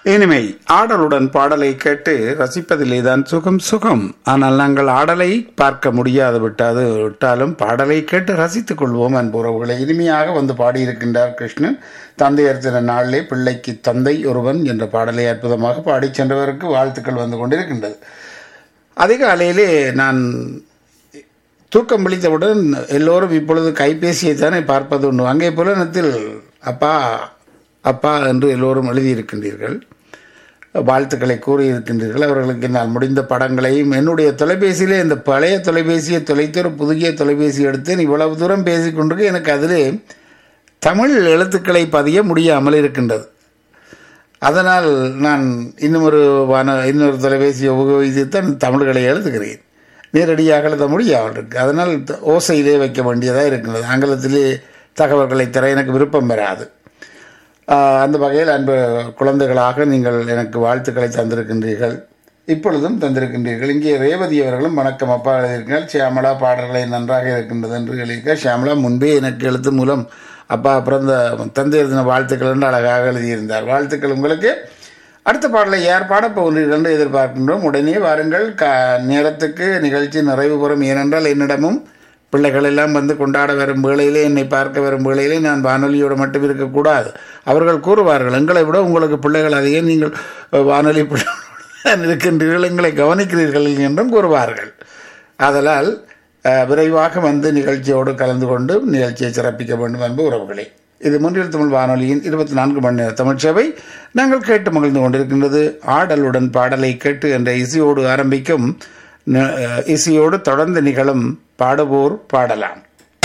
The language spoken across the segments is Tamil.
இனிமை ஆடலுடன் பாடலை கேட்டு ரசிப்பதிலேதான் சுகம் சுகம் ஆனால் நாங்கள் ஆடலை பார்க்க முடியாது விட்டாது விட்டாலும் பாடலை கேட்டு ரசித்துக் கொள்வோம் அன்புறவுகளை இனிமையாக வந்து பாடியிருக்கின்றார் கிருஷ்ணன் தந்தையர் தின நாளிலே பிள்ளைக்கு தந்தை ஒருவன் என்ற பாடலை அற்புதமாக பாடிச் சென்றவருக்கு வாழ்த்துக்கள் வந்து கொண்டிருக்கின்றது அதிகாலையிலே நான் தூக்கம் விழித்தவுடன் எல்லோரும் இப்பொழுது கைபேசியை தானே பார்ப்பது உண்டு அங்கே புலனத்தில் அப்பா அப்பா என்று எல்லோரும் எழுதியிருக்கின்றீர்கள் வாழ்த்துக்களை கூறியிருக்கின்றீர்கள் அவர்களுக்கு என்னால் முடிந்த படங்களையும் என்னுடைய தொலைபேசியிலே இந்த பழைய தொலைபேசியை தொலைத்து ஒரு புதிய தொலைபேசி எடுத்தேன் இவ்வளவு தூரம் பேசிக்கொண்டிருக்கு எனக்கு அதிலே தமிழ் எழுத்துக்களை பதிய முடியாமல் இருக்கின்றது அதனால் நான் இன்னும் ஒரு வான இன்னொரு தொலைபேசியை உபயோகித்துத்தான் தமிழ்களை எழுதுகிறேன் நேரடியாக எழுத முடியாமல் இருக்கு அதனால் ஓசையிலே வைக்க வேண்டியதாக இருக்கின்றது ஆங்கிலத்திலே தகவல்களை தர எனக்கு விருப்பம் வராது அந்த வகையில் அன்பு குழந்தைகளாக நீங்கள் எனக்கு வாழ்த்துக்களை தந்திருக்கின்றீர்கள் இப்பொழுதும் தந்திருக்கின்றீர்கள் இங்கே ரேவதி அவர்களும் வணக்கம் அப்பா எழுதியிருக்கிறார் ஷியாமலா பாடல்களை நன்றாக இருக்கின்றது என்று எழுதியிருக்க ஷியாமலா முன்பே எனக்கு எழுத்து மூலம் அப்பா பிறந்த தந்தை எழுதின வாழ்த்துக்கள் என்று அழகாக எழுதியிருந்தார் வாழ்த்துக்கள் உங்களுக்கு அடுத்த பாடலை யார் பாடப்போகிறீர்கள் என்று எதிர்பார்க்கின்றோம் உடனே வாருங்கள் க நேரத்துக்கு நிகழ்ச்சி நிறைவு பெறும் ஏனென்றால் என்னிடமும் பிள்ளைகள் எல்லாம் வந்து கொண்டாட வரும் வேளையிலே என்னை பார்க்க வரும் வேளையிலே நான் வானொலியோடு மட்டும் இருக்கக்கூடாது அவர்கள் கூறுவார்கள் எங்களை விட உங்களுக்கு பிள்ளைகள் அதிகம் நீங்கள் வானொலி இருக்கின்றீர்கள் எங்களை கவனிக்கிறீர்கள் என்றும் கூறுவார்கள் அதனால் விரைவாக வந்து நிகழ்ச்சியோடு கலந்து கொண்டு நிகழ்ச்சியை சிறப்பிக்க வேண்டும் என்பது உறவுகளே இது முன்னில் தமிழ் வானொலியின் இருபத்தி நான்கு மணி நேர தமிழ் சேவை நாங்கள் கேட்டு மகிழ்ந்து கொண்டிருக்கின்றது ஆடலுடன் பாடலை கேட்டு என்ற இசையோடு ஆரம்பிக்கும் இசையோடு தொடர்ந்து நிகழும் பாடுவோர் பாடலாம்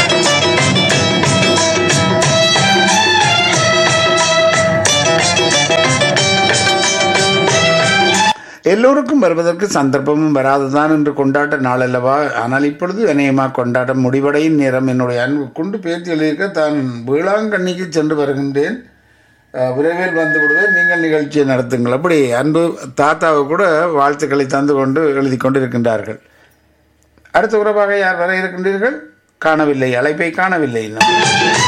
எல்லோருக்கும் வருவதற்கு சந்தர்ப்பமும் வராதுதான் என்று கொண்டாட்ட நாள் அல்லவா ஆனால் இப்பொழுது அநேகமாக கொண்டாட்டம் முடிவடையும் நேரம் என்னுடைய அன்பு கொண்டு பேச்சு எழுதியிருக்க தான் வேளாங்கண்ணிக்கு சென்று வருகின்றேன் விரைவில் வந்து விடுவேன் நீங்கள் நிகழ்ச்சியை நடத்துங்கள் அப்படி அன்பு தாத்தாவை கூட வாழ்த்துக்களை தந்து கொண்டு எழுதி கொண்டு இருக்கின்றார்கள் அடுத்த உறவாக யார் வர இருக்கின்றீர்கள் காணவில்லை அழைப்பை காணவில்லை இன்னும்